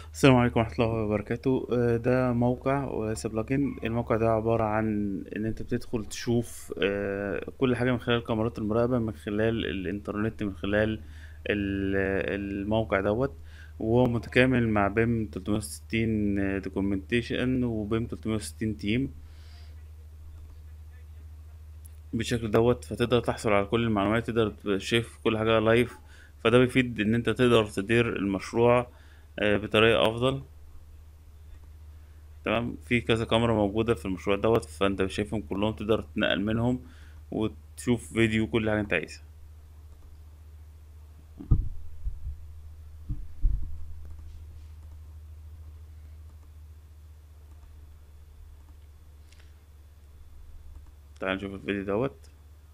السلام عليكم ورحمة الله وبركاته آه، ده موقع وليس بلجن الموقع ده عبارة عن إن أنت بتدخل تشوف آه، كل حاجة من خلال كاميرات المراقبة من خلال الإنترنت من خلال ال- الموقع دوت وهو متكامل مع بيم 360 دوكيومنتيشن وبيم 360 تيم بالشكل دوت فتقدر تحصل على كل المعلومات تقدر تبقى شايف كل حاجة لايف فده بيفيد إن أنت تقدر تدير المشروع آه، بطريقة أفضل تمام في كذا كاميرا موجودة في المشروع دوت فانت شايفهم كلهم تقدر تنقل منهم وتشوف فيديو كل حاجة انت عايزها تعال نشوف الفيديو دوت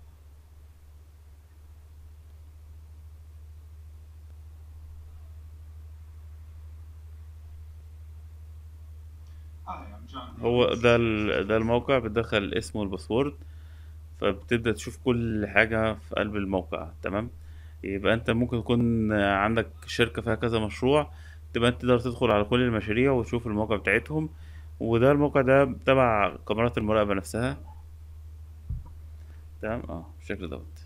Hi, I'm John هو Collins. ده ال- ده الموقع بتدخل الاسم والباسورد فبتبدأ تشوف كل حاجة في قلب الموقع تمام يبقى انت ممكن يكون عندك شركة فيها كذا مشروع تبقى انت تقدر تدخل على كل المشاريع وتشوف الموقع بتاعتهم وده الموقع ده تبع كاميرات المراقبة نفسها تمام اه بالشكل دوت